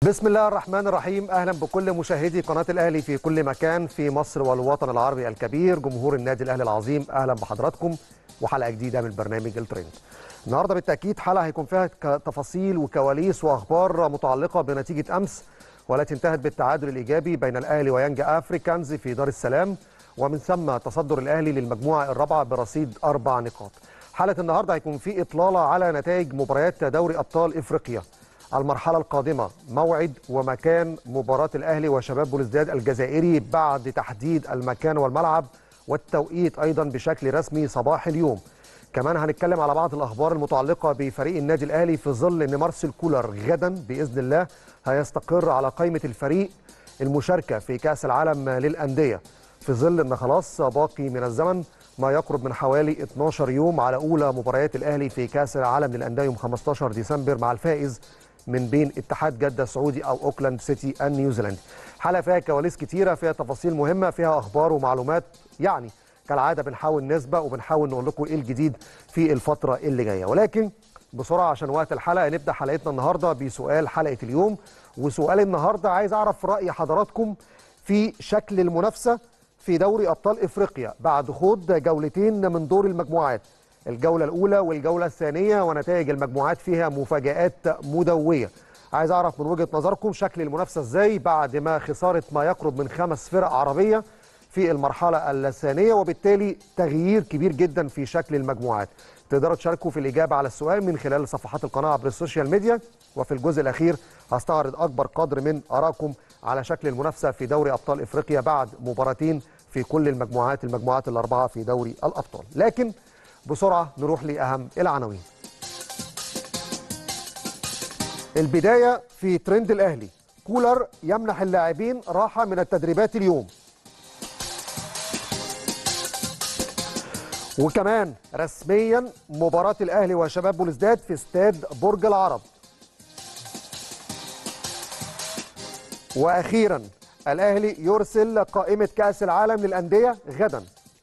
بسم الله الرحمن الرحيم اهلا بكل مشاهدي قناه الاهلي في كل مكان في مصر والوطن العربي الكبير جمهور النادي الاهلي العظيم اهلا بحضراتكم وحلقه جديده من برنامج الترند النهارده بالتاكيد حلقه هيكون فيها تفاصيل وكواليس واخبار متعلقه بنتيجه امس والتي انتهت بالتعادل الايجابي بين الاهلي ويانج افريكانز في دار السلام ومن ثم تصدر الاهلي للمجموعه الرابعه برصيد اربع نقاط حلقه النهارده هيكون في اطلاله على نتائج مباريات دوري ابطال افريقيا المرحلة القادمة موعد ومكان مباراة الأهلي وشباب بولزداد الجزائري بعد تحديد المكان والملعب والتوقيت أيضا بشكل رسمي صباح اليوم كمان هنتكلم على بعض الأخبار المتعلقة بفريق النادي الأهلي في ظل أن مارسيل كولر غدا بإذن الله هيستقر على قائمة الفريق المشاركة في كأس العالم للأندية في ظل أن خلاص باقي من الزمن ما يقرب من حوالي 12 يوم على أولى مباريات الأهلي في كأس العالم للأندية يوم 15 ديسمبر مع الفائز من بين اتحاد جده السعودي او اوكلاند سيتي النيوزيلندي حلقه فيها كواليس كتيره فيها تفاصيل مهمه فيها اخبار ومعلومات يعني كالعاده بنحاول نسبق وبنحاول نقول لكم ايه الجديد في الفتره اللي جايه ولكن بسرعه عشان وقت الحلقه نبدا حلقتنا النهارده بسؤال حلقه اليوم وسؤال النهارده عايز اعرف راي حضراتكم في شكل المنافسه في دوري ابطال افريقيا بعد خوض جولتين من دور المجموعات الجولة الأولى والجولة الثانية ونتائج المجموعات فيها مفاجآت مدوية عايز أعرف من وجهة نظركم شكل المنافسة إزاي بعد ما خسارة ما يقرب من خمس فرق عربية في المرحلة الثانية وبالتالي تغيير كبير جدا في شكل المجموعات تقدروا تشاركوا في الإجابة على السؤال من خلال صفحات القناة عبر السوشيال ميديا وفي الجزء الأخير هستعرض أكبر قدر من آرائكم على شكل المنافسة في دوري أبطال إفريقيا بعد مباراتين في كل المجموعات المجموعات الأربعة في دوري الأبطال لكن بسرعة نروح لأهم العناوين البداية في ترند الأهلي كولر يمنح اللاعبين راحة من التدريبات اليوم وكمان رسميا مباراة الأهلي وشباب بولزداد في استاد برج العرب وأخيرا الأهلي يرسل قائمة كأس العالم للأندية غداً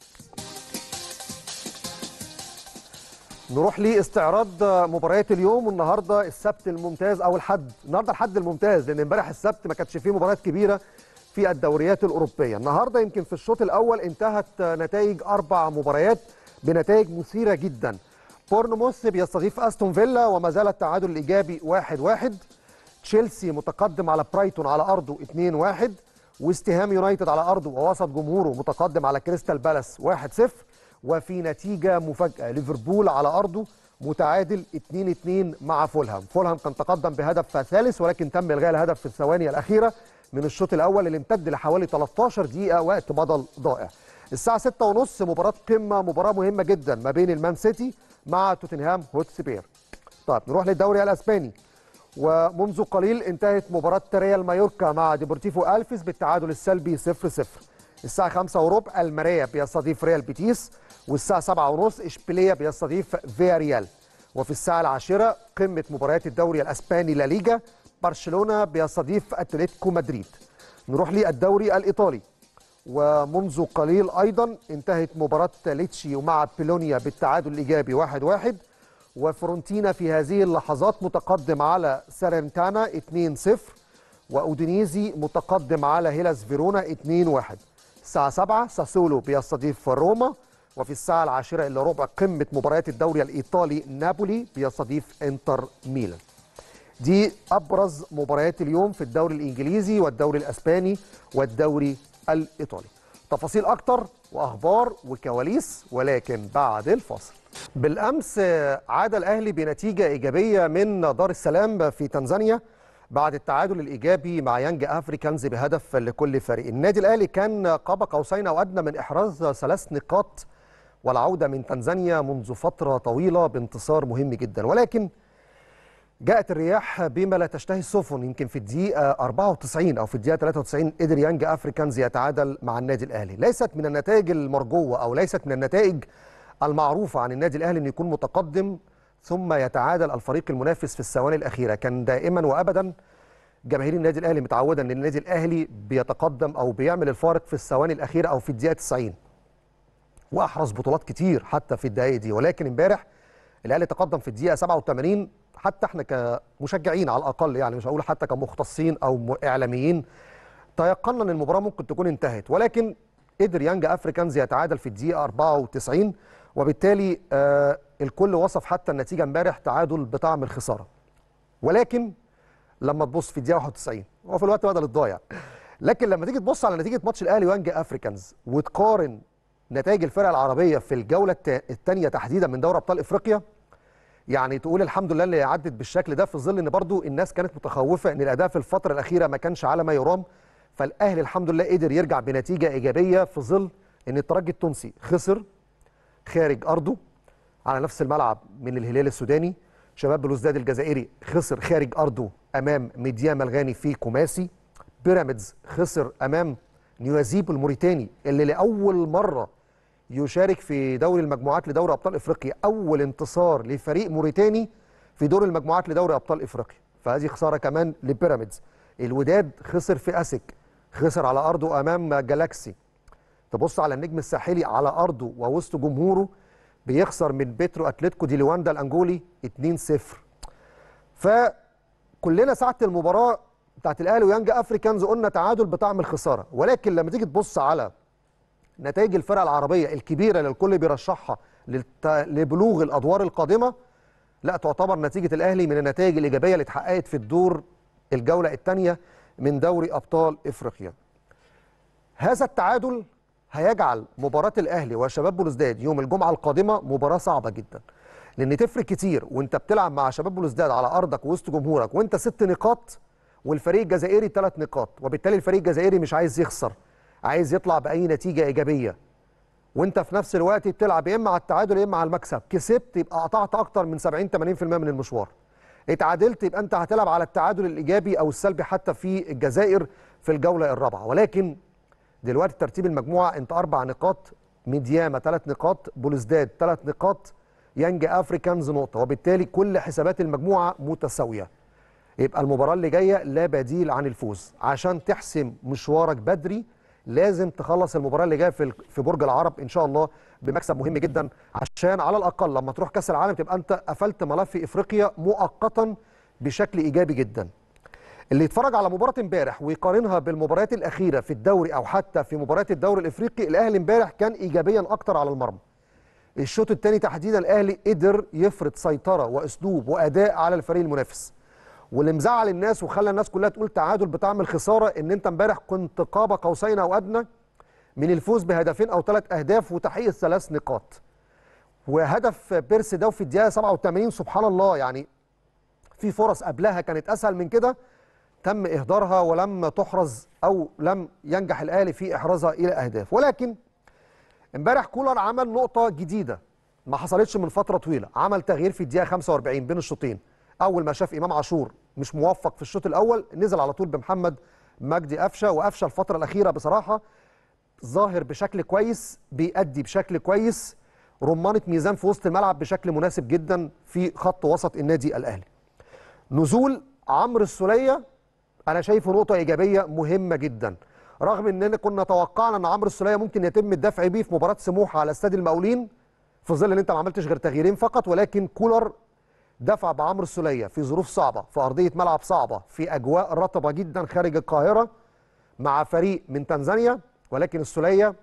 نروح لاستعراض مباريات اليوم والنهارده السبت الممتاز او الحد النهارده الحد الممتاز لان امبارح السبت ما كانش فيه مباريات كبيره في الدوريات الاوروبيه النهارده يمكن في الشوط الاول انتهت نتائج اربع مباريات بنتائج مثيره جدا بورنموث بيستضيف استون فيلا وما زال التعادل الايجابي 1-1 واحد واحد. تشيلسي متقدم على برايتون على ارضه 2-1 واستهام يونايتد على ارضه ووسط جمهوره متقدم على كريستال بالاس 1-0 وفي نتيجة مفاجأة ليفربول على أرضه متعادل 2-2 مع فولهام فولهام كان تقدم بهدف ثالث ولكن تم إلغاء الهدف في الثواني الأخيرة من الشوط الأول اللي امتد لحوالي 13 دقيقة وقت بدل ضائع الساعة 6:30 مباراة قمة مباراة مهمة جدا ما بين المان سيتي مع توتنهام هوتسبير طيب نروح للدوري الأسباني ومنذ قليل انتهت مباراة ريال مايوركا مع ديبورتيفو ألفيس بالتعادل السلبي 0-0 الساعة 5 وربع الماريا بيستضيف ريال بيتيس والساعة 7 ونص إشبيلية بيستضيف فيا ريال وفي الساعة العاشرة قمة مباريات الدوري الأسباني لا ليجا برشلونة بيستضيف أتلتيكو مدريد نروح للدوري الإيطالي ومنذ قليل أيضا انتهت مباراة ليتشي مع بيلونيا بالتعادل الإيجابي 1-1 واحد واحد وفرونتينا في هذه اللحظات متقدم على سارنتانا 2-0 وأودينيزي متقدم على هيلاس فيرونا 2-1 الساعة 7 ساسولو بيستضيف روما وفي الساعة العاشرة إلا ربع قمة مباريات الدوري الإيطالي نابولي بيستضيف إنتر ميلان دي أبرز مباريات اليوم في الدوري الإنجليزي والدوري الأسباني والدوري الإيطالي تفاصيل أكتر وأخبار وكواليس ولكن بعد الفاصل بالأمس عاد الأهلي بنتيجة إيجابية من دار السلام في تنزانيا بعد التعادل الايجابي مع يانج افريكانز بهدف لكل فريق النادي الاهلي كان قاب قوسين او ادنى من احراز ثلاث نقاط والعوده من تنزانيا منذ فتره طويله بانتصار مهم جدا ولكن جاءت الرياح بما لا تشتهي السفن يمكن في الدقيقه 94 او في الدقيقه 93 قدر يانج افريكانز يتعادل مع النادي الاهلي ليست من النتائج المرجوه او ليست من النتائج المعروفه عن النادي الاهلي انه يكون متقدم ثم يتعادل الفريق المنافس في الثواني الاخيره كان دائما وابدا جماهير النادي الاهلي متعوده ان النادي الاهلي بيتقدم او بيعمل الفارق في الثواني الاخيره او في الدقيقه 90 واحرز بطولات كتير حتى في الدقائق دي ولكن امبارح الاهلي تقدم في الدقيقه 87 حتى احنا كمشجعين على الاقل يعني مش هقول حتى كمختصين او م- اعلاميين تيقنا ان المباراه ممكن تكون انتهت ولكن قدر يانج افريكانز يتعادل في الدقيقه 94 وبالتالي آه الكل وصف حتى النتيجه امبارح تعادل بطعم الخساره ولكن لما تبص في الدقيقه 91 هو في الوقت بدل الضايع لكن لما تيجي تبص على نتيجه ماتش الاهلي وانج افريكانز وتقارن نتائج الفرق العربيه في الجوله الثانيه تحديدا من دوري ابطال افريقيا يعني تقول الحمد لله اللي عدت بالشكل ده في ظل ان برضو الناس كانت متخوفه ان الاداء في الفتره الاخيره ما كانش على ما يرام فالاهلي الحمد لله قدر يرجع بنتيجه ايجابيه في ظل ان الترجي التونسي خسر خارج ارضه على نفس الملعب من الهلال السوداني شباب بلوزداد الجزائري خسر خارج ارضه امام ميديام الغاني في كوماسي بيراميدز خسر امام نيوازيب الموريتاني اللي لاول مره يشارك في دوري المجموعات لدوري ابطال افريقيا اول انتصار لفريق موريتاني في دور المجموعات لدوري ابطال افريقيا فهذه خساره كمان لبيراميدز الوداد خسر في اسك خسر على ارضه امام جالاكسي تبص على النجم الساحلي على ارضه ووسط جمهوره بيخسر من بيترو اتلتيكو دي لواندا الانجولي 2-0 فكلنا ساعه المباراه بتاعت الاهلي ويانج افريكانز قلنا تعادل بطعم الخساره ولكن لما تيجي تبص على نتائج الفرق العربيه الكبيره اللي الكل بيرشحها للت... لبلوغ الادوار القادمه لا تعتبر نتيجه الاهلي من النتائج الايجابيه اللي اتحققت في الدور الجوله الثانيه من دوري ابطال افريقيا. هذا التعادل هيجعل مباراه الاهلي وشباب بلوزداد يوم الجمعه القادمه مباراه صعبه جدا. لان تفرق كتير وانت بتلعب مع شباب بلوزداد على ارضك وسط جمهورك وانت ست نقاط والفريق الجزائري ثلاث نقاط وبالتالي الفريق الجزائري مش عايز يخسر عايز يطلع باي نتيجه ايجابيه وانت في نفس الوقت بتلعب يا اما على التعادل يا اما على المكسب كسبت يبقى قطعت اكتر من 70 80% من المشوار اتعادلت يبقى انت هتلعب على التعادل الايجابي او السلبي حتى في الجزائر في الجوله الرابعه ولكن دلوقتي ترتيب المجموعه انت اربع نقاط ميدياما ثلاث نقاط بولزداد ثلاث نقاط يانج افريكانز نقطه وبالتالي كل حسابات المجموعه متساويه يبقى المباراه اللي جايه لا بديل عن الفوز عشان تحسم مشوارك بدري لازم تخلص المباراه اللي جايه في في برج العرب ان شاء الله بمكسب مهم جدا عشان على الاقل لما تروح كاس العالم تبقى انت قفلت ملف افريقيا مؤقتا بشكل ايجابي جدا. اللي يتفرج على مباراه امبارح ويقارنها بالمباريات الاخيره في الدوري او حتى في مباريات الدوري الافريقي الاهلي امبارح كان ايجابيا اكتر على المرمى. الشوط الثاني تحديدا الاهلي قدر يفرض سيطره واسلوب واداء على الفريق المنافس. واللي مزعل الناس وخلى الناس كلها تقول تعادل بطعم الخساره ان انت امبارح كنت قاب قوسين او ادنى من الفوز بهدفين او ثلاث اهداف وتحقيق الثلاث نقاط. وهدف بيرسي ده في الدقيقه 87 سبحان الله يعني في فرص قبلها كانت اسهل من كده تم اهدارها ولم تحرز او لم ينجح الاهلي في احرازها الى اهداف ولكن امبارح كولر عمل نقطه جديده ما حصلتش من فتره طويله عمل تغيير في الدقيقه 45 بين الشوطين اول ما شاف امام عاشور مش موفق في الشوط الاول نزل على طول بمحمد مجدي قفشه وقفشه الفتره الاخيره بصراحه ظاهر بشكل كويس بيأدي بشكل كويس رمانه ميزان في وسط الملعب بشكل مناسب جدا في خط وسط النادي الاهلي نزول عمرو السوليه انا شايفه نقطه ايجابيه مهمه جدا رغم اننا كنا توقعنا ان عمرو السوليه ممكن يتم الدفع بيه في مباراه سموحه على استاد المقاولين في ظل ان انت ما عملتش غير تغييرين فقط ولكن كولر دفع بعمرو السوليه في ظروف صعبه في ارضيه ملعب صعبه في اجواء رطبه جدا خارج القاهره مع فريق من تنزانيا ولكن السوليه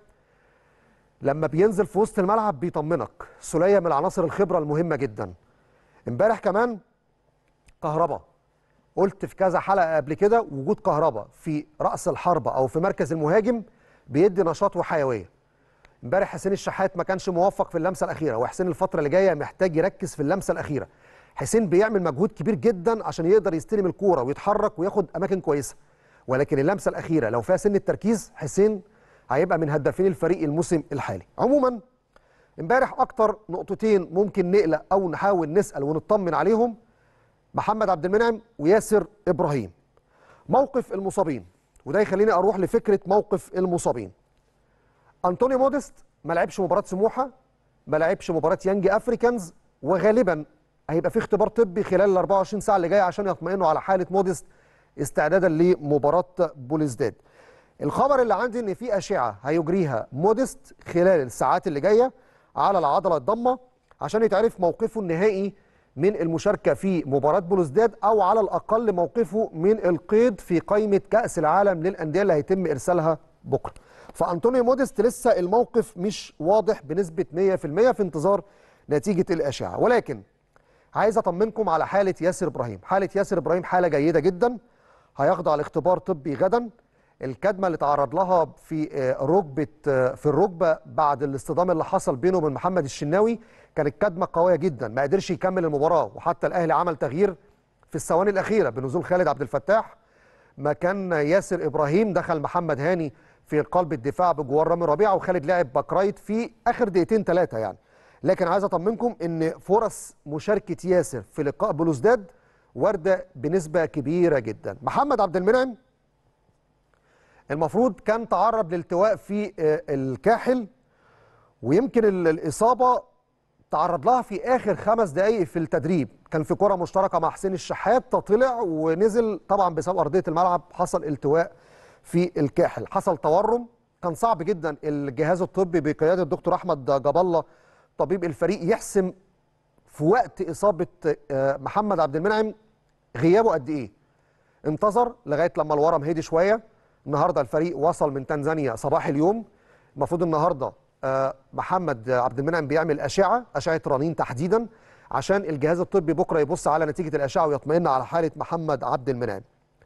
لما بينزل في وسط الملعب بيطمنك السوليه من العناصر الخبره المهمه جدا امبارح كمان كهربا قلت في كذا حلقه قبل كده وجود كهربا في راس الحربه او في مركز المهاجم بيدي نشاط وحيويه امبارح حسين الشحات ما كانش موفق في اللمسه الاخيره وحسين الفتره اللي جايه محتاج يركز في اللمسه الاخيره حسين بيعمل مجهود كبير جدا عشان يقدر يستلم الكوره ويتحرك وياخد اماكن كويسه ولكن اللمسه الاخيره لو فيها سن التركيز حسين هيبقى من هدافين الفريق الموسم الحالي عموما امبارح اكتر نقطتين ممكن نقلق او نحاول نسال ونطمن عليهم محمد عبد المنعم وياسر ابراهيم موقف المصابين وده يخليني اروح لفكره موقف المصابين انطونيو موديست ما لعبش مباراه سموحه ما لعبش مباراه يانج افريكانز وغالبا هيبقى في اختبار طبي خلال ال 24 ساعه اللي جايه عشان يطمئنوا على حاله موديست استعدادا لمباراه بوليزداد الخبر اللي عندي ان في اشعه هيجريها موديست خلال الساعات اللي جايه على العضله الضمه عشان يتعرف موقفه النهائي من المشاركه في مباراه بلوزداد او على الاقل موقفه من القيد في قائمه كاس العالم للانديه اللي هيتم ارسالها بكره فانطونيو موديست لسه الموقف مش واضح بنسبه 100% في انتظار نتيجه الاشعه ولكن عايز اطمنكم على حاله ياسر ابراهيم حاله ياسر ابراهيم حاله جيده جدا هيخضع لاختبار طبي غدا الكدمه اللي تعرض لها في ركبه في الركبه بعد الاصطدام اللي حصل بينه وبين محمد الشناوي كانت كدمه قويه جدا ما قدرش يكمل المباراه وحتى الاهلي عمل تغيير في الثواني الاخيره بنزول خالد عبد الفتاح مكان ياسر ابراهيم دخل محمد هاني في قلب الدفاع بجوار رامي ربيعه وخالد لعب باك رايت في اخر دقيقتين ثلاثه يعني لكن عايز اطمنكم ان فرص مشاركه ياسر في لقاء بلوزداد وارده بنسبه كبيره جدا محمد عبد المنعم المفروض كان تعرض لالتواء في الكاحل ويمكن الاصابه تعرض لها في اخر خمس دقائق في التدريب كان في كره مشتركه مع حسين الشحات طلع ونزل طبعا بسبب ارضيه الملعب حصل التواء في الكاحل حصل تورم كان صعب جدا الجهاز الطبي بقياده الدكتور احمد جاب الله طبيب الفريق يحسم في وقت اصابه محمد عبد المنعم غيابه قد ايه انتظر لغايه لما الورم هدي شويه النهارده الفريق وصل من تنزانيا صباح اليوم المفروض النهارده محمد عبد المنعم بيعمل اشعه اشعه رنين تحديدا عشان الجهاز الطبي بكره يبص على نتيجه الاشعه ويطمئن على حاله محمد عبد المنعم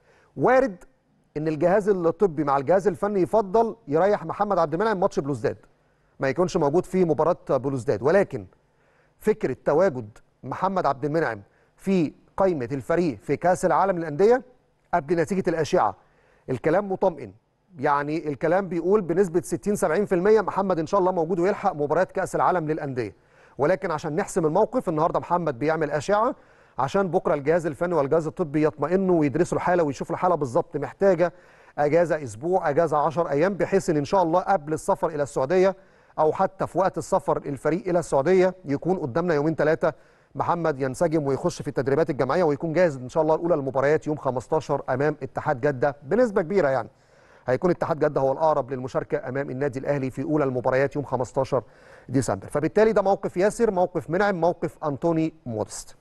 وارد ان الجهاز الطبي مع الجهاز الفني يفضل يريح محمد عبد المنعم ماتش بلوزداد ما يكونش موجود في مباراه بلوزداد ولكن فكره تواجد محمد عبد المنعم في قائمه الفريق في كاس العالم للانديه قبل نتيجه الاشعه الكلام مطمئن يعني الكلام بيقول بنسبه 60 70% محمد ان شاء الله موجود ويلحق مباريات كاس العالم للانديه ولكن عشان نحسم الموقف النهارده محمد بيعمل اشعه عشان بكره الجهاز الفني والجهاز الطبي يطمئنوا ويدرسوا الحاله ويشوفوا الحاله بالظبط محتاجه اجازه اسبوع اجازه 10 ايام بحيث ان ان شاء الله قبل السفر الى السعوديه او حتى في وقت السفر الفريق الى السعوديه يكون قدامنا يومين ثلاثه محمد ينسجم ويخش في التدريبات الجماعيه ويكون جاهز ان شاء الله الاولى للمباريات يوم 15 امام اتحاد جده بنسبه كبيره يعني هيكون اتحاد جده هو الاقرب للمشاركه امام النادي الاهلي في اولى المباريات يوم 15 ديسمبر فبالتالي ده موقف ياسر موقف منعم موقف انطوني مودست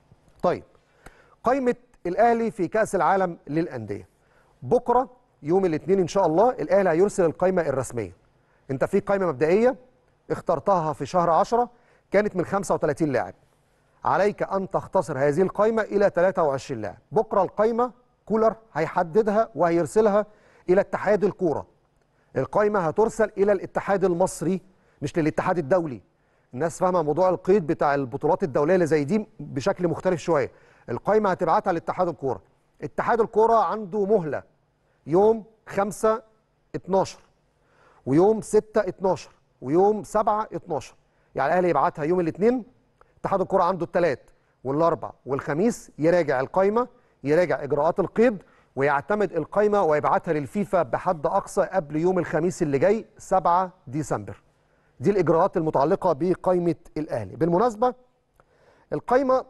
طيب قائمه الاهلي في كاس العالم للانديه بكره يوم الاثنين ان شاء الله الاهلي هيرسل القائمه الرسميه انت في قائمه مبدئيه اخترتها في شهر 10 كانت من 35 لاعب عليك ان تختصر هذه القائمه الى 23 لاعب بكره القائمه كولر هيحددها وهيرسلها الى اتحاد الكوره القائمه هترسل الى الاتحاد المصري مش للاتحاد الدولي الناس فاهمه موضوع القيد بتاع البطولات الدوليه اللي زي دي بشكل مختلف شويه القائمه هتبعتها لاتحاد الكوره اتحاد الكوره عنده مهله يوم 5 12 ويوم 6 12 ويوم 7 12 يعني الاهلي يبعتها يوم الاثنين اتحاد الكوره عنده الثلاث والاربع والخميس يراجع القائمه يراجع اجراءات القيد ويعتمد القائمه ويبعتها للفيفا بحد اقصى قبل يوم الخميس اللي جاي 7 ديسمبر دي الاجراءات المتعلقه بقائمه الاهلي بالمناسبه القائمه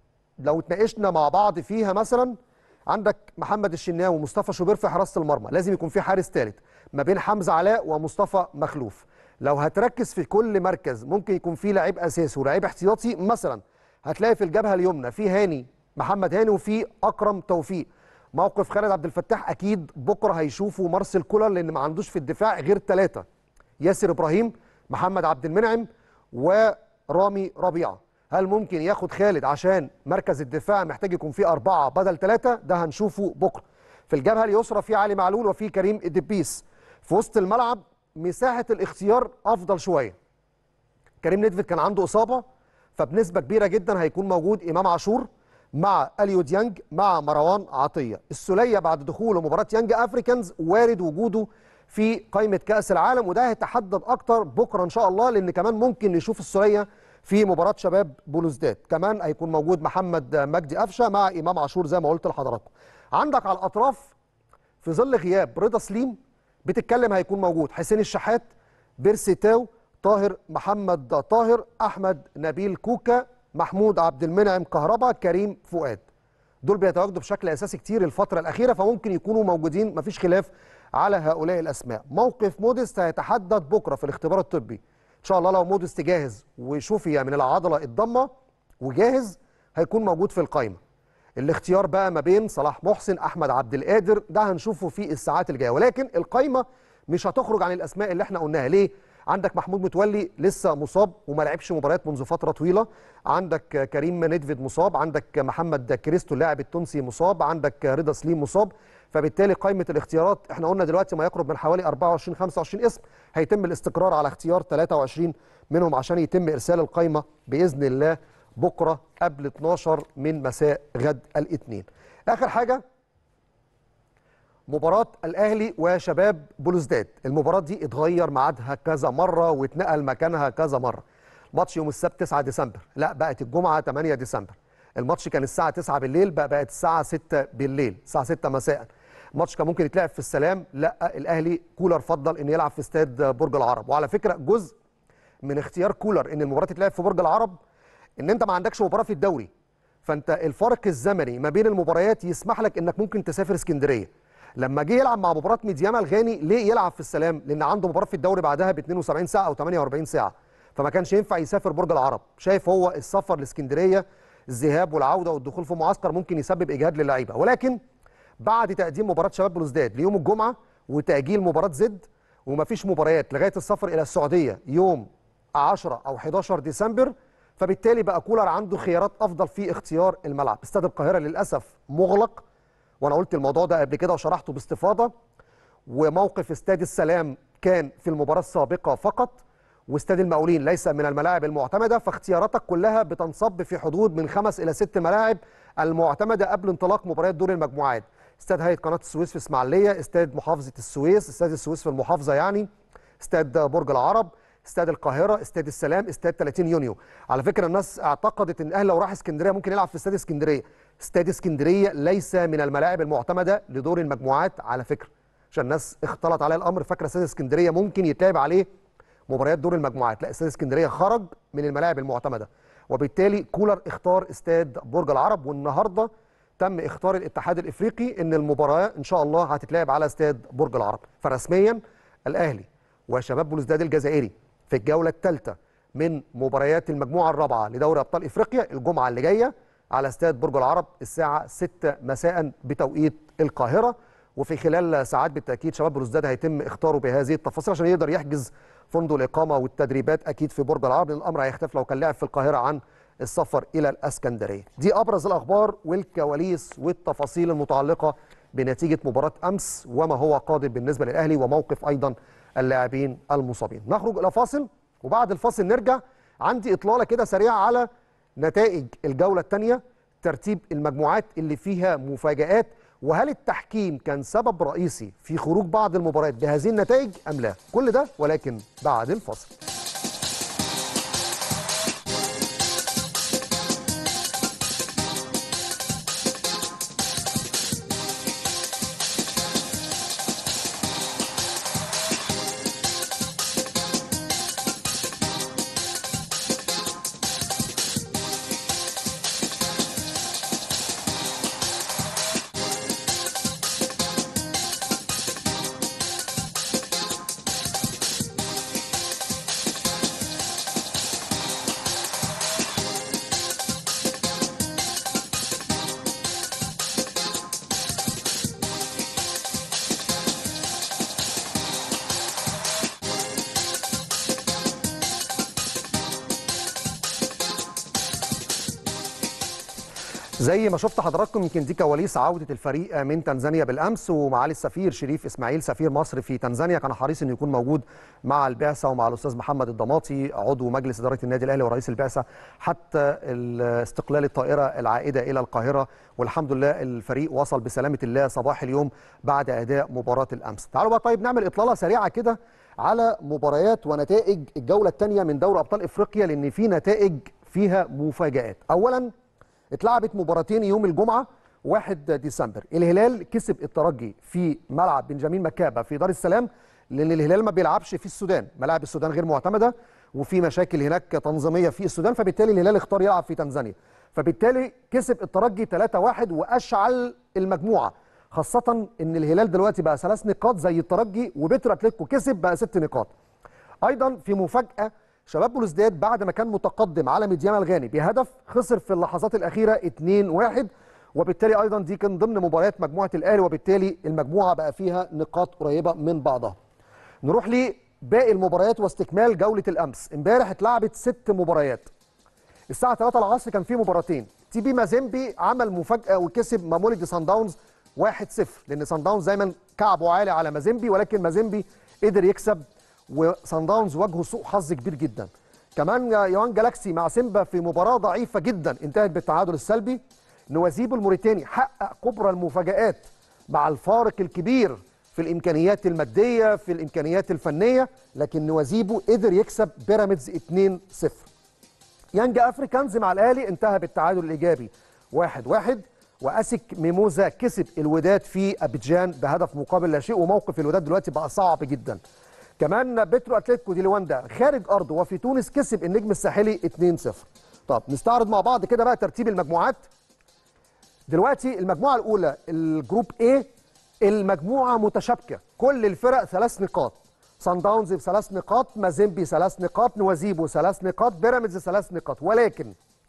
لو اتناقشنا مع بعض فيها مثلا عندك محمد الشناوي ومصطفى شوبير في حراسه المرمى لازم يكون في حارس ثالث ما بين حمزه علاء ومصطفى مخلوف لو هتركز في كل مركز ممكن يكون في لعيب اساسي ولاعيب احتياطي مثلا هتلاقي في الجبهه اليمنى في هاني محمد هاني وفي اكرم توفيق موقف خالد عبد الفتاح اكيد بكره هيشوفوا مارسيل كولر لان ما عندوش في الدفاع غير ثلاثه ياسر ابراهيم محمد عبد المنعم ورامي ربيعه هل ممكن ياخد خالد عشان مركز الدفاع محتاج يكون فيه أربعة بدل ثلاثة ده هنشوفه بكرة في الجبهة اليسرى في علي معلول وفي كريم إدبيس في وسط الملعب مساحة الاختيار أفضل شوية كريم نيدفيد كان عنده إصابة فبنسبة كبيرة جدا هيكون موجود إمام عاشور مع اليو ديانج مع مروان عطية السولية بعد دخوله مباراة يانج أفريكانز وارد وجوده في قائمة كأس العالم وده هيتحدد أكتر بكرة إن شاء الله لأن كمان ممكن نشوف السولية في مباراة شباب بلوزداد كمان هيكون موجود محمد مجدي قفشه مع امام عاشور زي ما قلت لحضراتكم عندك على الاطراف في ظل غياب رضا سليم بتتكلم هيكون موجود حسين الشحات بيرسي تاو طاهر محمد طاهر احمد نبيل كوكا محمود عبد المنعم كهربا كريم فؤاد دول بيتواجدوا بشكل اساسي كتير الفتره الاخيره فممكن يكونوا موجودين مفيش خلاف على هؤلاء الاسماء موقف موديست هيتحدد بكره في الاختبار الطبي ان شاء الله لو موديست جاهز وشوفي من العضله الضمه وجاهز هيكون موجود في القائمه الاختيار بقى ما بين صلاح محسن احمد عبد القادر ده هنشوفه في الساعات الجايه ولكن القائمه مش هتخرج عن الاسماء اللي احنا قلناها ليه عندك محمود متولي لسه مصاب وما لعبش مباريات منذ فتره طويله عندك كريم نيدفيد مصاب عندك محمد كريستو اللاعب التونسي مصاب عندك رضا سليم مصاب فبالتالي قائمه الاختيارات احنا قلنا دلوقتي ما يقرب من حوالي 24 25 اسم هيتم الاستقرار على اختيار 23 منهم عشان يتم ارسال القائمه باذن الله بكره قبل 12 من مساء غد الاثنين اخر حاجه مباراة الأهلي وشباب بلوزداد المباراة دي اتغير ميعادها كذا مرة واتنقل مكانها كذا مرة ماتش يوم السبت 9 ديسمبر لا بقت الجمعة 8 ديسمبر الماتش كان الساعة 9 بالليل بقى بقت الساعة 6 بالليل الساعة 6 مساء الماتش كان ممكن يتلعب في السلام لا الأهلي كولر فضل إن يلعب في استاد برج العرب وعلى فكرة جزء من اختيار كولر إن المباراة تتلعب في برج العرب إن أنت ما عندكش مباراة في الدوري فأنت الفرق الزمني ما بين المباريات يسمح لك إنك ممكن تسافر اسكندريه لما جه يلعب مع مباراه ميدياما الغاني ليه يلعب في السلام لان عنده مباراه في الدوري بعدها ب 72 ساعه او 48 ساعه فما كانش ينفع يسافر برج العرب شايف هو السفر لاسكندريه الذهاب والعوده والدخول في معسكر ممكن يسبب اجهاد للعيبه ولكن بعد تقديم مباراه شباب بلوزداد ليوم الجمعه وتاجيل مباراه زد ومفيش مباريات لغايه السفر الى السعوديه يوم 10 او 11 ديسمبر فبالتالي بقى كولر عنده خيارات افضل في اختيار الملعب استاد القاهره للاسف مغلق وانا قلت الموضوع ده قبل كده وشرحته باستفاضه وموقف استاد السلام كان في المباراه السابقه فقط واستاد المقاولين ليس من الملاعب المعتمده فاختياراتك كلها بتنصب في حدود من خمس الى ست ملاعب المعتمده قبل انطلاق مباريات دور المجموعات استاد هيئه قناه السويس في اسماعيليه استاد محافظه السويس استاد السويس في المحافظه يعني استاد برج العرب استاد القاهره استاد السلام استاد 30 يونيو على فكره الناس اعتقدت ان الاهلي لو راح اسكندريه ممكن يلعب في استاد اسكندريه استاد اسكندريه ليس من الملاعب المعتمده لدور المجموعات على فكره عشان الناس اختلط عليها الامر فاكره استاد اسكندريه ممكن يتلعب عليه مباريات دور المجموعات لا استاد اسكندريه خرج من الملاعب المعتمده وبالتالي كولر اختار استاد برج العرب والنهارده تم اختار الاتحاد الافريقي ان المباراه ان شاء الله هتتلعب على استاد برج العرب فرسميا الاهلي وشباب بلوزداد الجزائري في الجوله الثالثه من مباريات المجموعه الرابعه لدوري ابطال افريقيا الجمعه اللي جايه على استاد برج العرب الساعه 6 مساء بتوقيت القاهره وفي خلال ساعات بالتاكيد شباب بلوزداد هيتم اختاره بهذه التفاصيل عشان يقدر يحجز فندق الاقامه والتدريبات اكيد في برج العرب لان الامر هيختلف لو كان لاعب في القاهره عن السفر الى الاسكندريه. دي ابرز الاخبار والكواليس والتفاصيل المتعلقه بنتيجه مباراه امس وما هو قادم بالنسبه للاهلي وموقف ايضا اللاعبين المصابين. نخرج الى فاصل وبعد الفاصل نرجع عندي اطلاله كده سريعه على نتائج الجوله الثانيه ترتيب المجموعات اللي فيها مفاجآت وهل التحكيم كان سبب رئيسي في خروج بعض المباريات بهذه النتائج ام لا؟ كل ده ولكن بعد الفاصل. زي ما شفت حضراتكم يمكن دي كواليس عوده الفريق من تنزانيا بالامس ومعالي السفير شريف اسماعيل سفير مصر في تنزانيا كان حريص انه يكون موجود مع البعثه ومع الاستاذ محمد الضماطي عضو مجلس اداره النادي الاهلي ورئيس البعثه حتى استقلال الطائره العائده الى القاهره والحمد لله الفريق وصل بسلامه الله صباح اليوم بعد اداء مباراه الامس. تعالوا بقى طيب نعمل اطلاله سريعه كده على مباريات ونتائج الجوله الثانيه من دوري ابطال افريقيا لان في نتائج فيها مفاجات. اولا اتلعبت مباراتين يوم الجمعه 1 ديسمبر الهلال كسب الترجي في ملعب بنجامين مكابه في دار السلام لان الهلال ما بيلعبش في السودان ملاعب السودان غير معتمده وفي مشاكل هناك تنظيميه في السودان فبالتالي الهلال اختار يلعب في تنزانيا فبالتالي كسب الترجي 3-1 واشعل المجموعه خاصه ان الهلال دلوقتي بقى ثلاث نقاط زي الترجي وبترو اتلتيكو كسب بقى ست نقاط ايضا في مفاجاه شباب بلوزداد بعد ما كان متقدم على ميدياما الغاني بهدف خسر في اللحظات الاخيره 2-1 وبالتالي ايضا دي كان ضمن مباريات مجموعه الاهلي وبالتالي المجموعه بقى فيها نقاط قريبه من بعضها نروح لباقي المباريات واستكمال جوله الامس امبارح اتلعبت ست مباريات الساعه 3 العصر كان في مباراتين تي بي مازيمبي عمل مفاجاه وكسب ماموليدي سان داونز 1-0 لان سان داونز دايما كعبه عالي على مازيمبي ولكن مازيمبي قدر يكسب وسان داونز واجهه سوء حظ كبير جدا كمان يوان جالاكسي مع سيمبا في مباراه ضعيفه جدا انتهت بالتعادل السلبي نوازيبو الموريتاني حقق كبرى المفاجآت مع الفارق الكبير في الامكانيات الماديه في الامكانيات الفنيه لكن نوازيبو قدر يكسب بيراميدز 2-0 يانج افريكانز مع الاهلي انتهى بالتعادل الايجابي 1-1 واسك ميموزا كسب الوداد في ابيجان بهدف مقابل لا شيء وموقف الوداد دلوقتي بقى صعب جدا كمان بترو اتلتيكو دي لواندا خارج ارضه وفي تونس كسب النجم الساحلي 2-0 طب نستعرض مع بعض كده بقى ترتيب المجموعات دلوقتي المجموعه الاولى الجروب A المجموعه متشابكه كل الفرق ثلاث نقاط سان داونز بثلاث نقاط مازيمبي ثلاث نقاط نوازيبو ثلاث نقاط بيراميدز ثلاث نقاط ولكن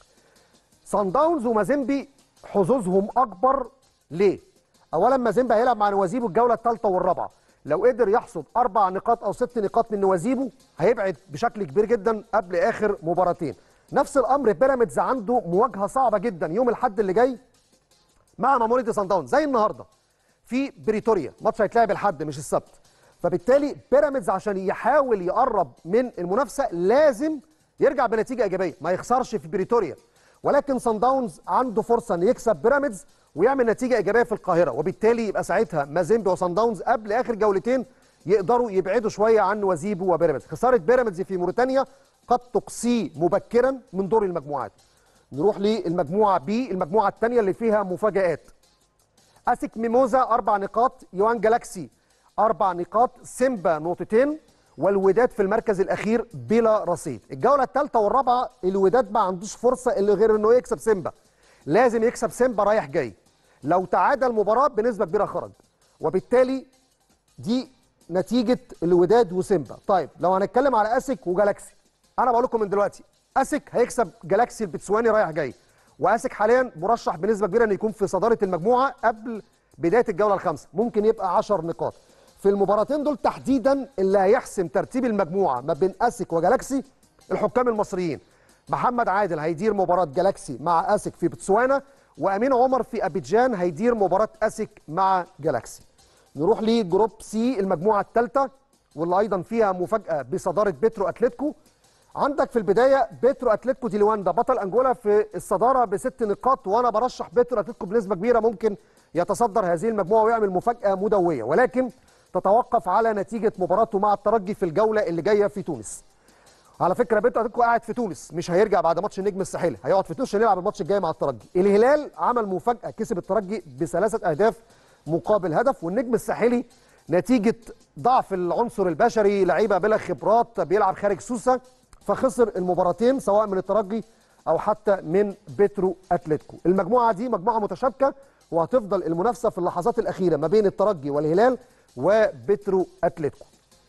سان داونز ومازيمبي حظوظهم اكبر ليه اولا مازيمبي هيلعب مع نوازيبو الجوله الثالثه والرابعه لو قدر يحصد اربع نقاط او ست نقاط من نوازيبو هيبعد بشكل كبير جدا قبل اخر مباراتين نفس الامر بيراميدز عنده مواجهه صعبه جدا يوم الاحد اللي جاي مع ماموريدي سان داونز زي النهارده في بريتوريا ماتش هيتلعب الحد مش السبت فبالتالي بيراميدز عشان يحاول يقرب من المنافسه لازم يرجع بنتيجه ايجابيه ما يخسرش في بريتوريا ولكن سان داونز عنده فرصه ان يكسب بيراميدز ويعمل نتيجه ايجابيه في القاهره وبالتالي يبقى ساعتها مازيمبي وسان داونز قبل اخر جولتين يقدروا يبعدوا شويه عن وزيبو وبيراميدز خساره بيراميدز في موريتانيا قد تقصيه مبكرا من دور المجموعات نروح للمجموعه بي المجموعه الثانيه اللي فيها مفاجات اسك ميموزا اربع نقاط يوان جالاكسي اربع نقاط سيمبا نقطتين والوداد في المركز الاخير بلا رصيد الجوله الثالثه والرابعه الوداد ما عندوش فرصه اللي غير انه يكسب سيمبا لازم يكسب سيمبا رايح جاي لو تعادل المباراه بنسبه كبيره خرج وبالتالي دي نتيجه الوداد وسيمبا طيب لو هنتكلم على اسك وجالاكسي انا بقول لكم من دلوقتي اسك هيكسب جالاكسي البتسواني رايح جاي واسك حاليا مرشح بنسبه كبيره انه يكون في صداره المجموعه قبل بدايه الجوله الخامسه ممكن يبقى 10 نقاط في المباراتين دول تحديدا اللي هيحسم ترتيب المجموعه ما بين اسك وجالاكسي الحكام المصريين محمد عادل هيدير مباراه جالاكسي مع اسك في بتسوانا وامين عمر في ابيجان هيدير مباراه اسك مع جالاكسي نروح لجروب سي المجموعه الثالثه واللي ايضا فيها مفاجاه بصداره بيترو اتلتيكو عندك في البدايه بيترو اتلتيكو دي لواندا بطل انجولا في الصداره بست نقاط وانا برشح بيترو اتلتيكو بنسبه كبيره ممكن يتصدر هذه المجموعه ويعمل مفاجاه مدويه ولكن تتوقف على نتيجه مباراته مع الترجي في الجوله اللي جايه في تونس على فكره بيترو اتلتيكو قاعد في تونس مش هيرجع بعد ماتش النجم الساحلي هيقعد في تونس عشان يلعب الماتش الجاي مع الترجي الهلال عمل مفاجاه كسب الترجي بثلاثه اهداف مقابل هدف والنجم الساحلي نتيجه ضعف العنصر البشري لعيبه بلا خبرات بيلعب خارج سوسه فخسر المباراتين سواء من الترجي او حتى من بيترو اتلتيكو المجموعه دي مجموعه متشابكه وهتفضل المنافسه في اللحظات الاخيره ما بين الترجي والهلال وبيترو اتلتيكو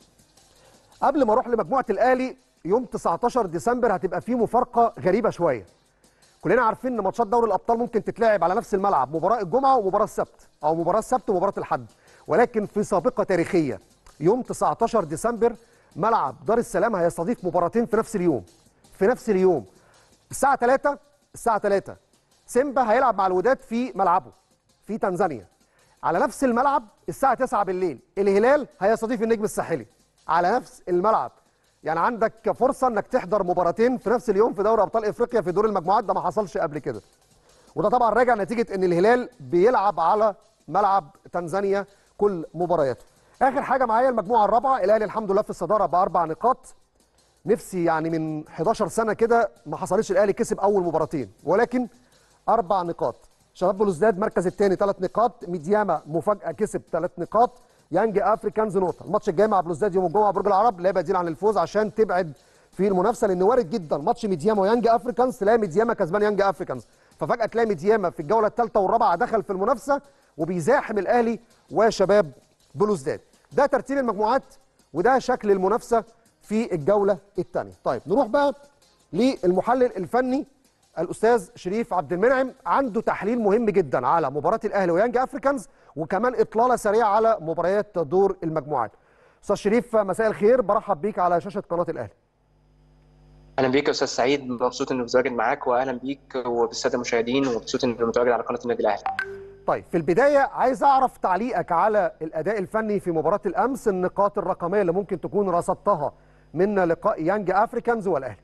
قبل ما اروح لمجموعه الاهلي يوم 19 ديسمبر هتبقى فيه مفارقه غريبه شويه كلنا عارفين ان ماتشات دوري الابطال ممكن تتلعب على نفس الملعب مباراه الجمعه ومباراه السبت او مباراه السبت ومباراه الحد ولكن في سابقه تاريخيه يوم 19 ديسمبر ملعب دار السلام هيستضيف مباراتين في نفس اليوم في نفس اليوم الساعه 3 الساعه 3 سيمبا هيلعب مع الوداد في ملعبه في تنزانيا على نفس الملعب الساعه 9 بالليل الهلال هيستضيف النجم الساحلي على نفس الملعب يعني عندك فرصه انك تحضر مباراتين في نفس اليوم في دوري ابطال افريقيا في دور المجموعات ده ما حصلش قبل كده وده طبعا راجع نتيجه ان الهلال بيلعب على ملعب تنزانيا كل مبارياته اخر حاجه معايا المجموعه الرابعه الاهلي الحمد لله في الصداره باربع نقاط نفسي يعني من 11 سنه كده ما حصلش الاهلي كسب اول مباراتين ولكن اربع نقاط شباب بلوزداد مركز الثاني ثلاث نقاط ميدياما مفاجاه كسب ثلاث نقاط يانج افريكانز نقطه الماتش الجاي مع بلوزداد يوم الجمعه برج العرب لا بديل عن الفوز عشان تبعد في المنافسه لان وارد جدا ماتش ميدياما ويانج افريكانز تلاقي ميدياما كسبان يانج افريكانز ففجاه تلاقي ميدياما في الجوله الثالثه والرابعه دخل في المنافسه وبيزاحم الاهلي وشباب بلوزداد ده ترتيب المجموعات وده شكل المنافسه في الجوله الثانيه طيب نروح بقى للمحلل الفني الاستاذ شريف عبد المنعم عنده تحليل مهم جدا على مباراه الاهلي ويانج افريكانز وكمان اطلاله سريعه على مباريات دور المجموعات استاذ شريف مساء الخير برحب بيك على شاشه قناه الاهلي اهلا بيك يا استاذ سعيد مبسوط اني متواجد معاك واهلا بيك وبالساده المشاهدين ومبسوط اني متواجد على قناه النادي الاهلي طيب في البدايه عايز اعرف تعليقك على الاداء الفني في مباراه الامس النقاط الرقميه اللي ممكن تكون رصدتها من لقاء يانج افريكانز والاهلي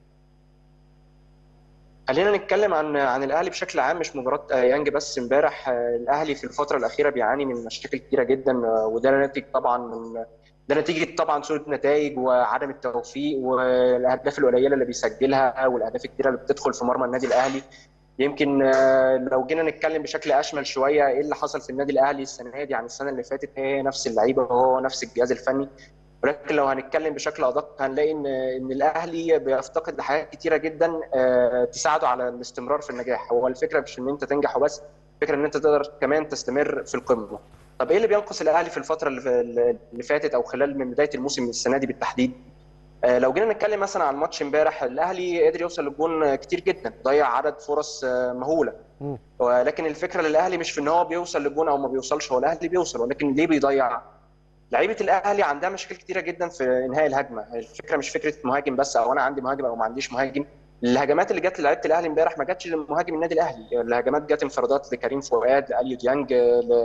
خلينا نتكلم عن عن الاهلي بشكل عام مش مباراه يانج بس امبارح الاهلي في الفتره الاخيره بيعاني من مشاكل كتيره جدا وده ناتج طبعا من ده نتيجه طبعا سوء النتائج وعدم التوفيق والاهداف القليله اللي بيسجلها والاهداف الكتيره اللي بتدخل في مرمى النادي الاهلي يمكن لو جينا نتكلم بشكل اشمل شويه ايه اللي حصل في النادي الاهلي السنه دي عن السنه اللي فاتت هي نفس اللعيبه وهو نفس الجهاز الفني ولكن لو هنتكلم بشكل ادق هنلاقي ان ان الاهلي بيفتقد لحاجات كتيره جدا تساعده على الاستمرار في النجاح هو الفكره مش ان انت تنجح وبس الفكره ان انت تقدر كمان تستمر في القمه طب ايه اللي بينقص الاهلي في الفتره اللي فاتت او خلال من بدايه الموسم السنه دي بالتحديد لو جينا نتكلم مثلا عن ماتش امبارح الاهلي قدر يوصل للجون كتير جدا ضيع عدد فرص مهوله ولكن الفكره للاهلي مش في ان هو بيوصل للجون او ما بيوصلش هو الاهلي بيوصل ولكن ليه بيضيع لعيبه الاهلي عندها مشاكل كتيره جدا في انهاء الهجمه الفكره مش فكره مهاجم بس او انا عندي مهاجم او ما عنديش مهاجم الهجمات اللي جت للعيبه الاهلي امبارح ما جاتش لمهاجم النادي الاهلي الهجمات جت انفرادات لكريم فؤاد لاليو ديانج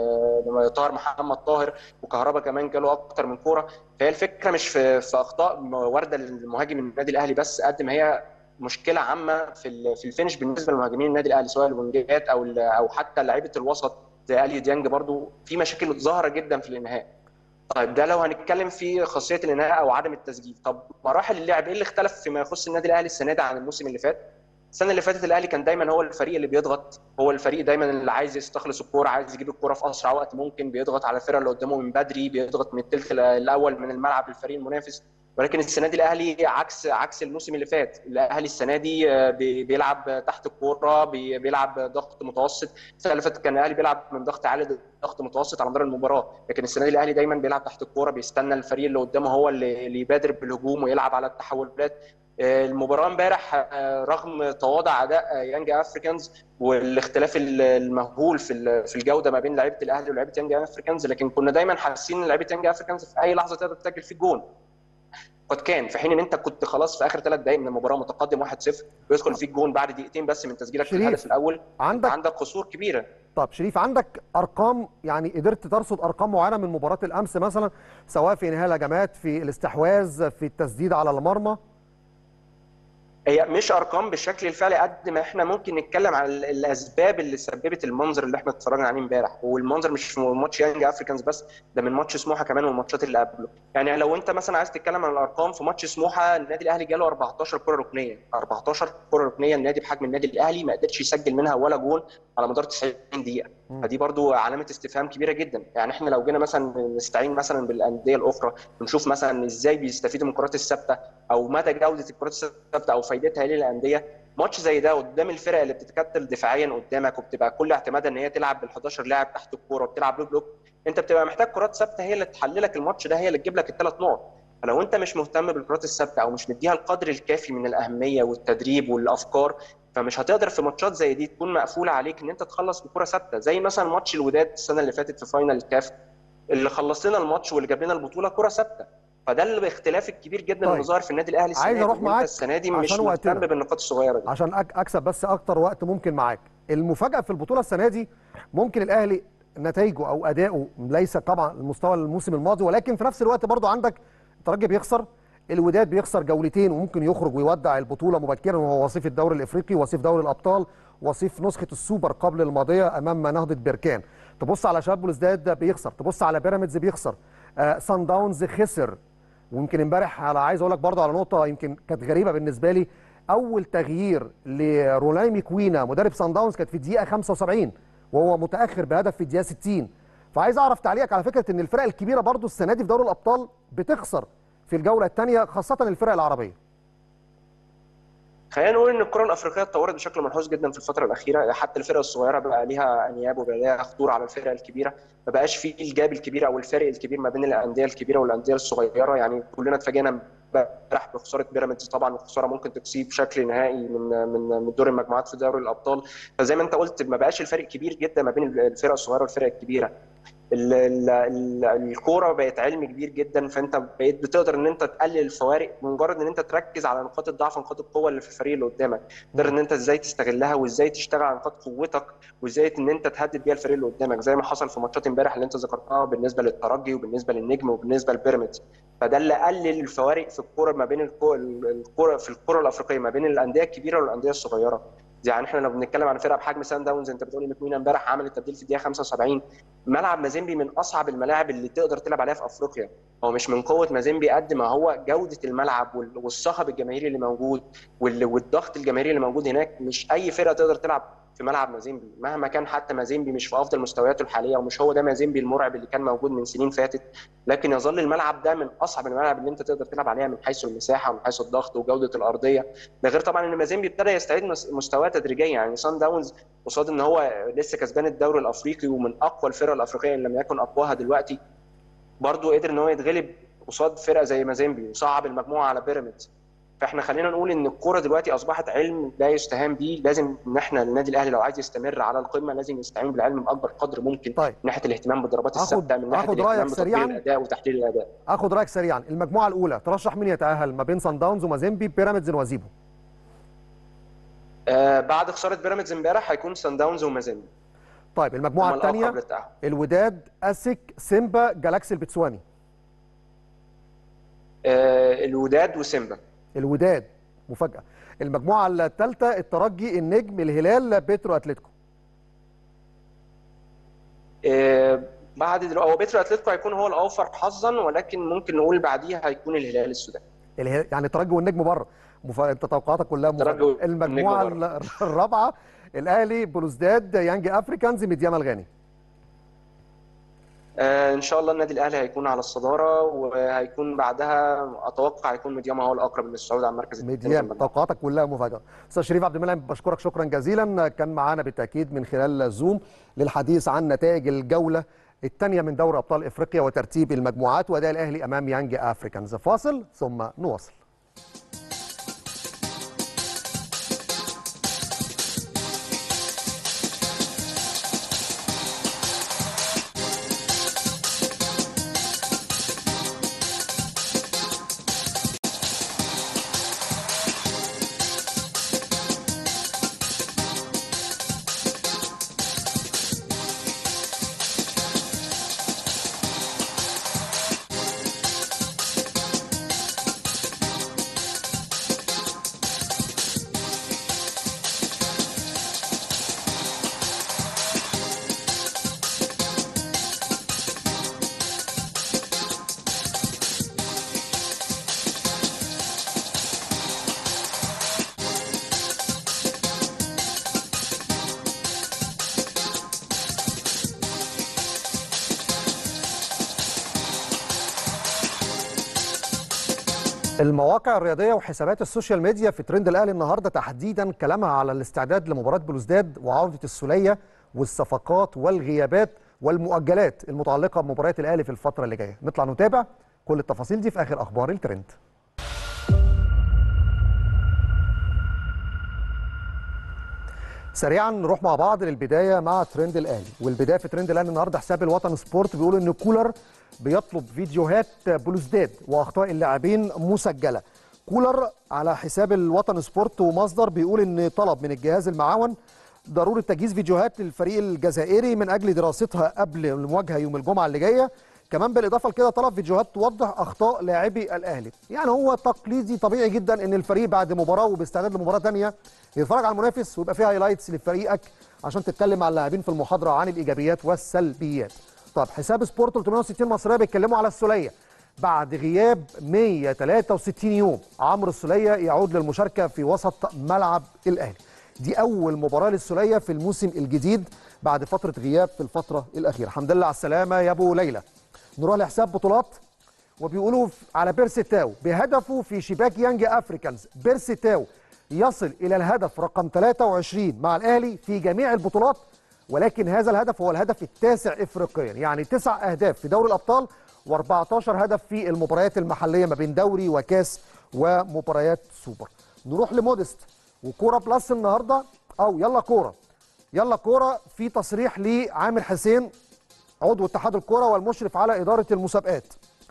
لطاهر محمد طاهر وكهربا كمان جاله اكتر من كوره فهي الفكره مش في, في اخطاء وارده للمهاجم النادي الاهلي بس قد ما هي مشكله عامه في في الفينش بالنسبه لمهاجمين النادي الاهلي سواء الوينجات او او حتى لعيبه الوسط زي اليو ديانج برضو في مشاكل ظاهره جدا في الانهاء طيب ده لو هنتكلم في خاصيه الانهاء او عدم التسجيل طب مراحل اللعب ايه اللي اختلف فيما يخص النادي الاهلي السنه دي عن الموسم اللي فات السنه اللي فاتت الاهلي كان دايما هو الفريق اللي بيضغط هو الفريق دايما اللي عايز يستخلص الكوره عايز يجيب الكوره في اسرع وقت ممكن بيضغط على الفرقه اللي قدامه من بدري بيضغط من الثلث الاول من الملعب للفريق المنافس ولكن السنه دي الاهلي عكس عكس الموسم اللي فات الاهلي السنه دي بيلعب تحت الكوره بيلعب ضغط متوسط السنه اللي فاتت كان الاهلي بيلعب من ضغط عالي ضغط متوسط على مدار المباراه لكن السنه دي الاهلي دايما بيلعب تحت الكوره بيستنى الفريق اللي قدامه هو اللي يبادر بالهجوم ويلعب على التحولات المباراه امبارح رغم تواضع اداء يانج افريكانز والاختلاف المهول في في الجوده ما بين لعيبه الاهلي ولعيبه يانج افريكانز لكن كنا دايما حاسين ان لعيبه يانج افريكانز في اي لحظه تقدر تسجل في الجون قد كان في حين ان انت كنت خلاص في اخر ثلاث دقائق من المباراه متقدم 1-0 ويدخل فيك جون بعد دقيقتين بس من تسجيلك في الهدف الاول عندك عندك قصور كبيره طب شريف عندك ارقام يعني قدرت ترصد ارقام معينه من مباراه الامس مثلا سواء في انهاء الهجمات في الاستحواذ في التسديد على المرمى هي مش ارقام بالشكل الفعلي قد ما احنا ممكن نتكلم عن الاسباب اللي سببت المنظر اللي احنا اتفرجنا عليه امبارح والمنظر مش في ماتش يانج افريكانز بس ده من ماتش سموحه كمان والماتشات اللي قبله يعني لو انت مثلا عايز تتكلم عن الارقام في ماتش سموحه النادي الاهلي جاله 14 كره ركنيه 14 كره ركنيه النادي بحجم النادي الاهلي ما قدرش يسجل منها ولا جول على مدار 90 دقيقه فدي برضو علامه استفهام كبيره جدا يعني احنا لو جينا مثلا نستعين مثلا بالانديه الاخرى ونشوف مثلا ازاي بيستفيدوا من الكرات الثابته او مدى جوده الكرات الثابته او فائدتها للانديه ماتش زي ده قدام الفرق اللي بتتكتل دفاعيا قدامك وبتبقى كل اعتمادها ان هي تلعب بال 11 لاعب تحت الكوره وبتلعب لو بلوك انت بتبقى محتاج كرات ثابته هي اللي تحللك الماتش ده هي اللي تجيب لك الثلاث نقط فلو انت مش مهتم بالكرات الثابته او مش مديها القدر الكافي من الاهميه والتدريب والافكار فمش هتقدر في ماتشات زي دي تكون مقفوله عليك ان انت تخلص بكره ثابته زي مثلا ماتش الوداد السنه اللي فاتت في فاينل الكاف اللي خلص لنا الماتش واللي جاب لنا البطوله كره ثابته فده الاختلاف الكبير جدا طيب. اللي ظاهر في النادي الاهلي السنه عايز اروح معاك السنه دي مش عشان مهتم وقتنا. بالنقاط الصغيره دي عشان أك- اكسب بس اكتر وقت ممكن معاك المفاجاه في البطوله السنه دي ممكن الاهلي نتائجه او اداؤه ليس طبعا المستوى الموسم الماضي ولكن في نفس الوقت برضو عندك الترجي بيخسر الوداد بيخسر جولتين وممكن يخرج ويودع البطوله مبكرا وهو وصيف الدوري الافريقي وصيف دوري الابطال وصيف نسخه السوبر قبل الماضيه امام نهضه بركان تبص على شباب بلوزداد بيخسر تبص على بيراميدز بيخسر آه سان داونز خسر ويمكن امبارح انا عايز اقول لك برضه على نقطه يمكن كانت غريبه بالنسبه لي اول تغيير لرولايمي كوينا مدرب سان داونز كانت في الدقيقه 75 وهو متاخر بهدف في الدقيقه 60 فعايز اعرف تعليقك على فكره ان الفرق الكبيره برضه السنه دي في دوري الابطال بتخسر في الجوله الثانيه خاصه الفرق العربيه خلينا نقول ان الكره الافريقيه اتطورت بشكل ملحوظ جدا في الفتره الاخيره حتى الفرق الصغيره بقى ليها انياب وبقى ليها خطوره على الفرق الكبيره ما بقاش في الجاب الكبير او الفارق الكبير ما بين الانديه الكبيره والانديه الصغيره يعني كلنا اتفاجئنا امبارح بخساره بيراميدز طبعا الخساره ممكن تقصيه بشكل نهائي من من من دور المجموعات في دوري الابطال فزي ما انت قلت ما بقاش الفرق كبير جدا ما بين الفرق الصغيره والفرق الكبيره الكوره بقت علم كبير جدا فانت بقيت بتقدر ان انت تقلل الفوارق بمجرد ان انت تركز على نقاط الضعف ونقاط القوه اللي في الفريق اللي قدامك تقدر ان انت ازاي تستغلها وازاي تشتغل على نقاط قوتك وازاي ان انت تهدد بيها الفريق اللي قدامك زي ما حصل في ماتشات امبارح اللي انت ذكرتها بالنسبه للترجي وبالنسبه للنجم وبالنسبه لبيراميدز فده اللي قلل الفوارق في الكوره ما بين الكوره في الكوره الافريقيه ما بين الانديه الكبيره والانديه الصغيره يعني احنا لو بنتكلم عن فرقه بحجم سان داونز انت بتقول ان كوينا امبارح عملت تبديل في الدقيقه 75 ملعب مازيمبي من اصعب الملاعب اللي تقدر تلعب عليها في افريقيا هو مش من قوه مازيمبي قد ما هو جوده الملعب والصخب الجماهيري اللي موجود والضغط الجماهيري اللي موجود هناك مش اي فرقه تقدر تلعب في ملعب مازيمبي مهما كان حتى مازيمبي مش في افضل مستوياته الحاليه ومش هو ده مازيمبي المرعب اللي كان موجود من سنين فاتت لكن يظل الملعب ده من اصعب الملاعب اللي انت تقدر تلعب عليها من حيث المساحه ومن حيث الضغط وجوده الارضيه ده غير طبعا ان مازيمبي ابتدى يستعيد مستواه تدريجيا يعني سان داونز قصاد ان هو لسه كسبان الدوري الافريقي ومن اقوى الفرق الافريقيه ان لم يكن اقواها دلوقتي برضه قدر ان هو يتغلب قصاد فرقه زي مازيمبي وصعب المجموعه على بيراميدز فاحنا خلينا نقول ان الكوره دلوقتي اصبحت علم لا يستهان به لازم ان احنا النادي الاهلي لو عايز يستمر على القمه لازم يستعين بالعلم باكبر قدر ممكن طيب. من ناحيه الاهتمام بالضربات الثابته من ناحيه آخد الاهتمام رأيك بتطوير سريعاً. الاداء وتحليل الاداء اخد رايك سريعا المجموعه الاولى ترشح مين يتاهل ما بين سان داونز ومازيمبي بيراميدز وزيبو آه بعد خساره بيراميدز امبارح هيكون سان داونز ومازيمبي طيب المجموعه هم الأقرب الثانيه للتأهل. الوداد اسك سيمبا جالاكسي البتسواني آه الوداد وسيمبا الوداد مفاجاه المجموعه الثالثه الترجي النجم الهلال بيترو اتلتيكو آه بعد دلوقتي هو بيترو اتلتيكو هيكون هو الاوفر حظا ولكن ممكن نقول بعديها هيكون الهلال السوداني الهلال يعني الترجي والنجم بره مف... انت توقعاتك كلها الترجي مفاجاه والنجم المجموعه بره. ال- الرابعه الاهلي بلوزداد يانج افريكانز ميدياما الغاني آه ان شاء الله النادي الاهلي هيكون على الصداره وهيكون بعدها اتوقع هيكون ميدياما هو الاقرب للصعود على المركز الثاني في ميدياما المجموعة. توقعاتك كلها مفاجاه استاذ شريف عبد المنعم بشكرك شكرا جزيلا كان معانا بالتاكيد من خلال زوم للحديث عن نتائج الجوله الثانيه من دوري ابطال افريقيا وترتيب المجموعات واداء الاهلي امام يانج افريكانز فاصل ثم نواصل المواقع الرياضيه وحسابات السوشيال ميديا في ترند الاهلي النهارده تحديدا كلامها على الاستعداد لمباراه بلوزداد وعوده السوليه والصفقات والغيابات والمؤجلات المتعلقه بمباريات الاهلي في الفتره اللي جايه نطلع نتابع كل التفاصيل دي في اخر اخبار الترند سريعا نروح مع بعض للبدايه مع ترند الاهلي والبدايه في ترند الاهلي النهارده حساب الوطن سبورت بيقول ان كولر بيطلب فيديوهات بلوزداد واخطاء اللاعبين مسجله كولر على حساب الوطن سبورت ومصدر بيقول ان طلب من الجهاز المعاون ضروره تجهيز فيديوهات للفريق الجزائري من اجل دراستها قبل المواجهه يوم الجمعه اللي جايه كمان بالاضافه لكده طلب فيديوهات توضح اخطاء لاعبي الاهلي يعني هو تقليدي طبيعي جدا ان الفريق بعد مباراه وباستعداد لمباراه ثانيه يتفرج على المنافس ويبقى فيه هايلايتس لفريقك عشان تتكلم مع اللاعبين في المحاضره عن الايجابيات والسلبيات طب حساب سبورت 360 مصريه بيتكلموا على السوليه بعد غياب 163 يوم عمرو السوليه يعود للمشاركه في وسط ملعب الاهلي دي اول مباراه للسوليه في الموسم الجديد بعد فتره غياب في الفتره الاخيره الحمد لله على السلامه يا ابو ليلى نروح لحساب بطولات وبيقولوا على بيرسي تاو بهدفه في شباك يانج افريكانز بيرسي تاو يصل الى الهدف رقم 23 مع الاهلي في جميع البطولات ولكن هذا الهدف هو الهدف التاسع افريقيا يعني تسع اهداف في دوري الابطال و14 هدف في المباريات المحليه ما بين دوري وكاس ومباريات سوبر نروح لمودست وكوره بلس النهارده او يلا كوره يلا كوره في تصريح لعامر حسين عضو اتحاد الكوره والمشرف على اداره المسابقات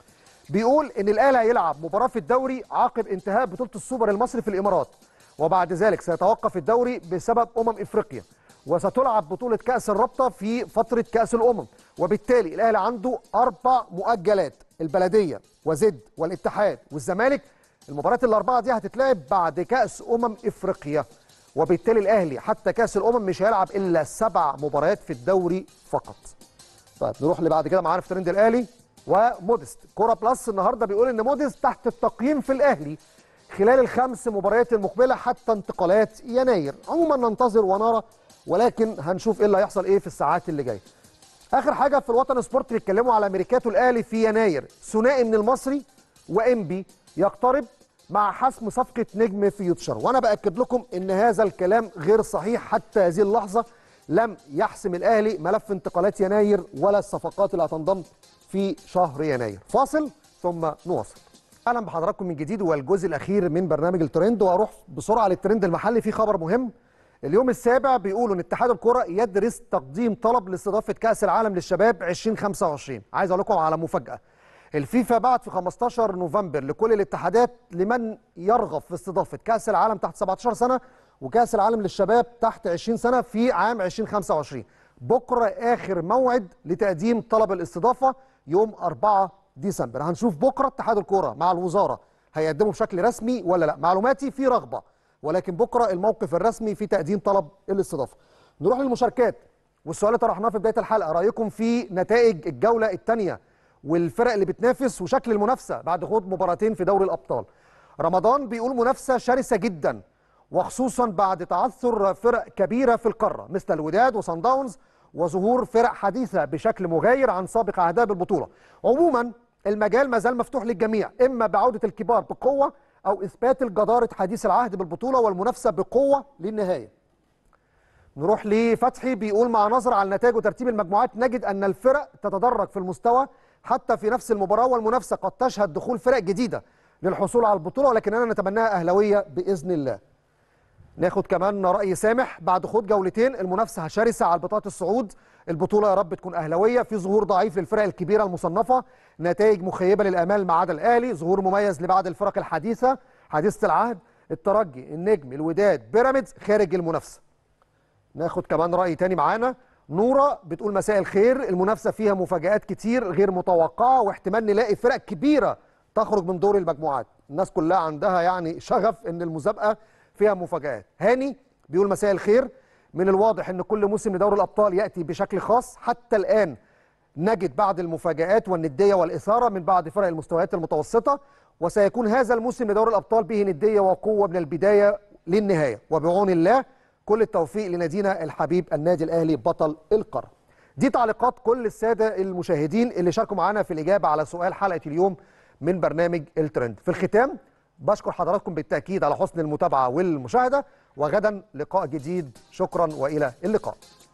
بيقول ان الاهلي هيلعب مباراه في الدوري عقب انتهاء بطوله السوبر المصري في الامارات وبعد ذلك سيتوقف الدوري بسبب امم افريقيا وستلعب بطوله كاس الرابطه في فتره كاس الامم وبالتالي الاهلي عنده اربع مؤجلات البلديه وزد والاتحاد والزمالك المباريات الاربعه دي هتتلعب بعد كاس امم افريقيا وبالتالي الاهلي حتى كاس الامم مش هيلعب الا سبع مباريات في الدوري فقط طيب نروح اللي بعد كده معانا في ترند الاهلي ومودست كوره بلس النهارده بيقول ان مودست تحت التقييم في الاهلي خلال الخمس مباريات المقبله حتى انتقالات يناير عموما ننتظر ونرى ولكن هنشوف ايه اللي هيحصل ايه في الساعات اللي جايه اخر حاجه في الوطن سبورت بيتكلموا على ميركاتو الاهلي في يناير ثنائي من المصري وانبي يقترب مع حسم صفقه نجم فيوتشر وانا باكد لكم ان هذا الكلام غير صحيح حتى هذه اللحظه لم يحسم الاهلي ملف انتقالات يناير ولا الصفقات اللي هتنضم في شهر يناير فاصل ثم نواصل اهلا بحضراتكم من جديد والجزء الاخير من برنامج الترند واروح بسرعه للترند المحلي في خبر مهم اليوم السابع بيقولوا ان اتحاد الكره يدرس تقديم طلب لاستضافه كاس العالم للشباب 2025 عايز اقول لكم على مفاجاه الفيفا بعت في 15 نوفمبر لكل الاتحادات لمن يرغب في استضافه كاس العالم تحت 17 سنه وكاس العالم للشباب تحت 20 سنه في عام 2025 بكره اخر موعد لتقديم طلب الاستضافه يوم 4 ديسمبر هنشوف بكره اتحاد الكوره مع الوزاره هيقدموا بشكل رسمي ولا لا معلوماتي في رغبه ولكن بكره الموقف الرسمي في تقديم طلب الاستضافه نروح للمشاركات والسؤال اللي طرحناه في بدايه الحلقه رايكم في نتائج الجوله الثانيه والفرق اللي بتنافس وشكل المنافسه بعد خوض مباراتين في دوري الابطال رمضان بيقول منافسه شرسه جدا وخصوصا بعد تعثر فرق كبيره في القاره مثل الوداد وصن داونز وظهور فرق حديثه بشكل مغاير عن سابق اعداء بالبطوله عموما المجال ما زال مفتوح للجميع اما بعوده الكبار بقوه او اثبات الجداره حديث العهد بالبطوله والمنافسه بقوه للنهايه نروح لفتحي بيقول مع نظر على النتائج وترتيب المجموعات نجد ان الفرق تتدرج في المستوى حتى في نفس المباراه والمنافسه قد تشهد دخول فرق جديده للحصول على البطوله ولكننا نتمناها اهلاويه باذن الله ناخد كمان راي سامح بعد خوض جولتين المنافسه شرسه على بطاقه الصعود البطوله يا رب تكون اهلاويه في ظهور ضعيف للفرق الكبيره المصنفه نتائج مخيبه للامال ما عدا الاهلي ظهور مميز لبعض الفرق الحديثه حديثه العهد الترجي النجم الوداد بيراميدز خارج المنافسه ناخد كمان راي تاني معانا نوره بتقول مساء الخير المنافسه فيها مفاجات كتير غير متوقعه واحتمال نلاقي فرق كبيره تخرج من دور المجموعات الناس كلها عندها يعني شغف ان المسابقه فيها مفاجآت هاني بيقول مساء الخير من الواضح ان كل موسم لدوري الابطال ياتي بشكل خاص حتى الان نجد بعض المفاجآت والنديه والاثاره من بعض فرق المستويات المتوسطه وسيكون هذا الموسم لدوري الابطال به نديه وقوه من البدايه للنهايه وبعون الله كل التوفيق لنادينا الحبيب النادي الاهلي بطل القاره دي تعليقات كل الساده المشاهدين اللي شاركوا معانا في الاجابه على سؤال حلقه اليوم من برنامج الترند في الختام بشكر حضراتكم بالتأكيد على حسن المتابعة والمشاهدة وغدا لقاء جديد شكرا وإلى اللقاء